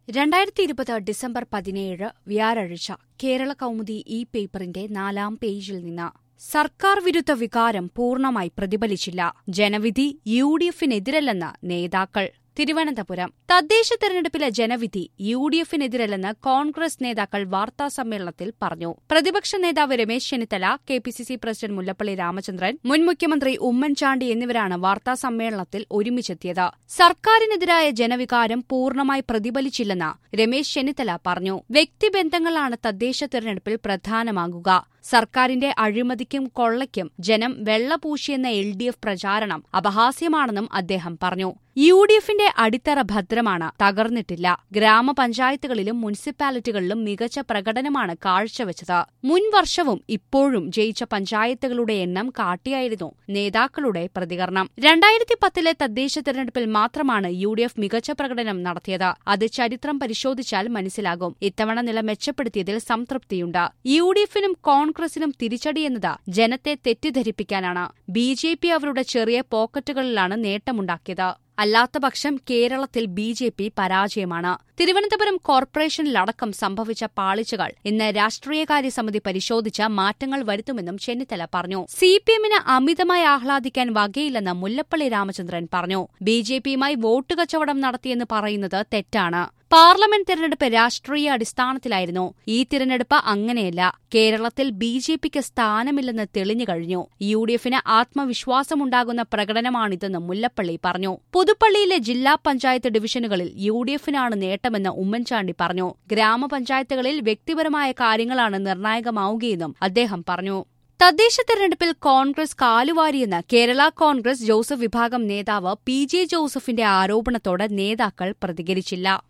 രണ്ടായിരത്തി ഇരുപത് ഡിസംബർ പതിനേഴ് വ്യാഴാഴ്ച കേരള കൗമുദി ഈ പേപ്പറിന്റെ നാലാം പേജിൽ നിന്ന് സർക്കാർ വിരുദ്ധ വികാരം പൂർണ്ണമായി പ്രതിഫലിച്ചില്ല ജനവിധി യു ഡി എഫിനെതിരല്ലെന്ന് നേതാക്കൾ തിരുവനന്തപുരം തദ്ദേശ തെരഞ്ഞെടുപ്പിലെ ജനവിധി യു ഡി എഫിനെതിരല്ലെന്ന് കോൺഗ്രസ് നേതാക്കൾ വാർത്താസമ്മേളനത്തിൽ പറഞ്ഞു പ്രതിപക്ഷ നേതാവ് Ramesh Chennithala K P C C president Mullappally Ramachandran മുൻ മുഖ്യമന്ത്രി ഉമ്മൻചാണ്ടി എന്നിവരാണ് വാർത്താസമ്മേളനത്തിൽ ഒരുമിച്ചെത്തിയത് സർക്കാരിനെതിരായ ജനവികാരം പൂർണ്ണമായി പ്രതിഫലിച്ചില്ലെന്ന് രമേശ് ചെന്നിത്തല പറഞ്ഞു വ്യക്തിബന്ധങ്ങളാണ് തദ്ദേശ തെരഞ്ഞെടുപ്പിൽ പ്രധാനമാകുക സർക്കാരിന്റെ അഴിമതിക്കും കൊള്ളയ്ക്കും ജനം വെള്ളപൂശിയെന്ന എൽ ഡി എഫ് പ്രചാരണം അപഹാസ്യമാണെന്നും അദ്ദേഹം പറഞ്ഞു യു ഡി എഫിന്റെ അടിത്തറ ഭദ്രമാണ് തകർന്നിട്ടില്ല ഗ്രാമപഞ്ചായത്തുകളിലും മുനിസിപ്പാലിറ്റികളിലും മികച്ച പ്രകടനമാണ് കാഴ്ചവെച്ചത് മുൻ വർഷവും ഇപ്പോഴും ജയിച്ച പഞ്ചായത്തുകളുടെ എണ്ണം കാട്ടിയായിരുന്നു നേതാക്കളുടെ പ്രതികരണം രണ്ടായിരത്തി പത്തിലെ തദ്ദേശ തെരഞ്ഞെടുപ്പിൽ മാത്രമാണ് യു ഡി എഫ് മികച്ച പ്രകടനം നടത്തിയത് അത് ചരിത്രം പരിശോധിച്ചാൽ മനസ്സിലാകും ഇത്തവണ നില മെച്ചപ്പെടുത്തിയതിൽ സംതൃപ്തിയുണ്ട് യു ഡി എഫിനും കോൺഗ്രസിനും തിരിച്ചടിയെന്നത് ജനത്തെ തെറ്റിദ്ധരിപ്പിക്കാനാണ് ബി ജെ പി അവരുടെ ചെറിയ പോക്കറ്റുകളിലാണ് നേട്ടമുണ്ടാക്കിയത് അല്ലാത്തപക്ഷം കേരളത്തിൽ ബി ജെ പി പരാജയമാണ് തിരുവനന്തപുരം കോർപ്പറേഷനിലടക്കം സംഭവിച്ച പാളിച്ചകൾ ഇന്ന് രാഷ്ട്രീയകാര്യ സമിതി പരിശോധിച്ച മാറ്റങ്ങൾ വരുത്തുമെന്നും ചെന്നിത്തല പറഞ്ഞു സി പി എമ്മിന് അമിതമായി ആഹ്ലാദിക്കാൻ വകയില്ലെന്ന് മുല്ലപ്പള്ളി രാമചന്ദ്രൻ പറഞ്ഞു ബി ജെ പിയുമായി വോട്ട് കച്ചവടം നടത്തിയെന്ന് പറയുന്നത് തെറ്റാണ് പാർലമെന്റ് തിരഞ്ഞെടുപ്പ് രാഷ്ട്രീയ അടിസ്ഥാനത്തിലായിരുന്നു ഈ തിരഞ്ഞെടുപ്പ് അങ്ങനെയല്ല കേരളത്തിൽ ബി ജെ പിക്ക് സ്ഥാനമില്ലെന്ന് തെളിഞ്ഞു കഴിഞ്ഞു യു ഡി എഫിന് ആത്മവിശ്വാസമുണ്ടാകുന്ന പ്രകടനമാണിതെന്ന് മുല്ലപ്പള്ളി പറഞ്ഞു പുതുപ്പള്ളിയിലെ ജില്ലാ പഞ്ചായത്ത് ഡിവിഷനുകളിൽ യു ഡി എഫിനാണ് നേട്ടമെന്ന് ഉമ്മൻചാണ്ടി പറഞ്ഞു ഗ്രാമപഞ്ചായത്തുകളിൽ വ്യക്തിപരമായ കാര്യങ്ങളാണ് നിർണായകമാവുകയെന്നും അദ്ദേഹം പറഞ്ഞു തദ്ദേശ തെരഞ്ഞെടുപ്പിൽ കോൺഗ്രസ് കാലുവാരിയെന്ന് കേരള കോൺഗ്രസ് ജോസഫ് വിഭാഗം നേതാവ് പി ജെ ജോസഫിന്റെ ആരോപണത്തോട് നേതാക്കൾ പ്രതികരിച്ചില്ല